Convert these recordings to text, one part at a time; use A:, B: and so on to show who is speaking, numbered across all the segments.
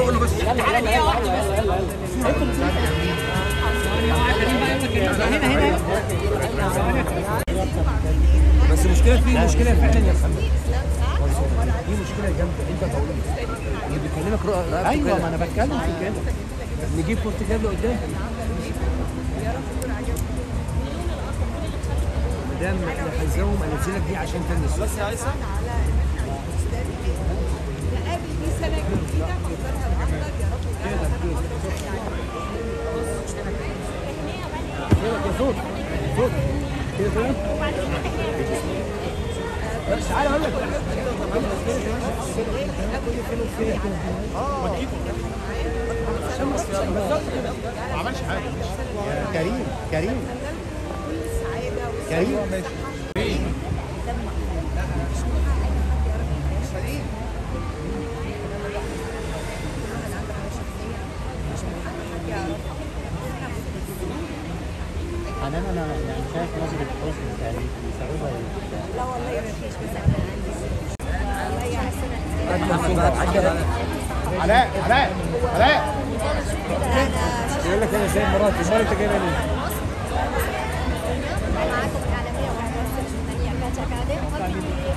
A: له قول له بس بس المشكله في مشكله فعلا يا محمد دي مشكله جامده انت تقول اللي بيكلمك رأ- رأيك
B: ايوه
A: كده.
B: ما انا بتكلم في كده
A: نجيب برتقال لقدام مدام احنا هنزوم انزلك دي عشان تنزل بس يا عيسى
C: نقابل دي سنه جديده مقدارها الاكبر يا رب
A: يا صوت صوت كده تمام بس تعالى اقول لك
B: كريم كريم كريم حنان انا يعني شايف نظرة حزن يعني بسببها
C: لا والله ما فيش بس انا عندي والله يا حسن
B: علاء علاء علاء
A: يقول لك انا زي مراتي امال انت جايبها ليه؟
D: معاكم الإعلامية والممثل الفنية كاتشا كادم وفي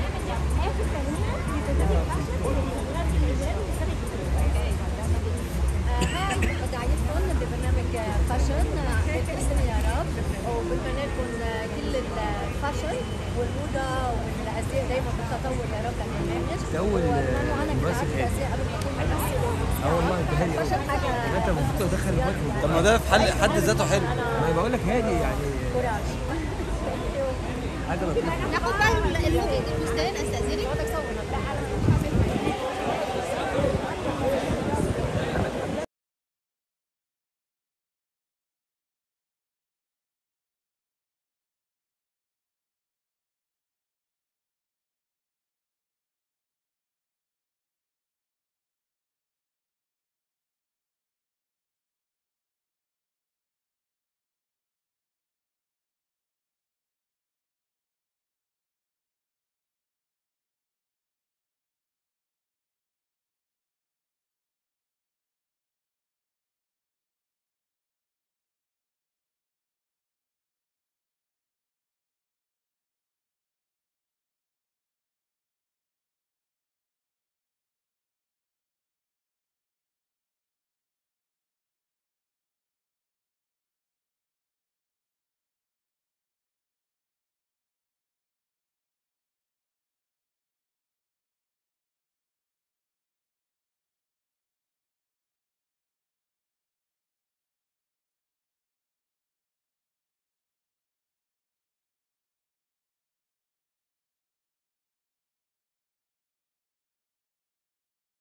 D: دعيتكم ببرنامج فاشن عقبال كل سنة يا رب وبتمنى لكم كل الفاشن والموضة والأزياء دايما بالتطور يا رب للبرنامج
A: أول
D: واتمنوا أنا كل
A: ماسك
D: عرض
A: إيه؟
D: أزياء قبل ما أكون ممثل
A: اه والله انت هادي
D: فاشن حاجة
A: انت المفروض تدخل الوجه
E: طب ما ده في حل حد ذاته حلو
A: ما بقول لك هادي يعني
D: كوراج
A: حاجه لطيفه
D: ناخد بقى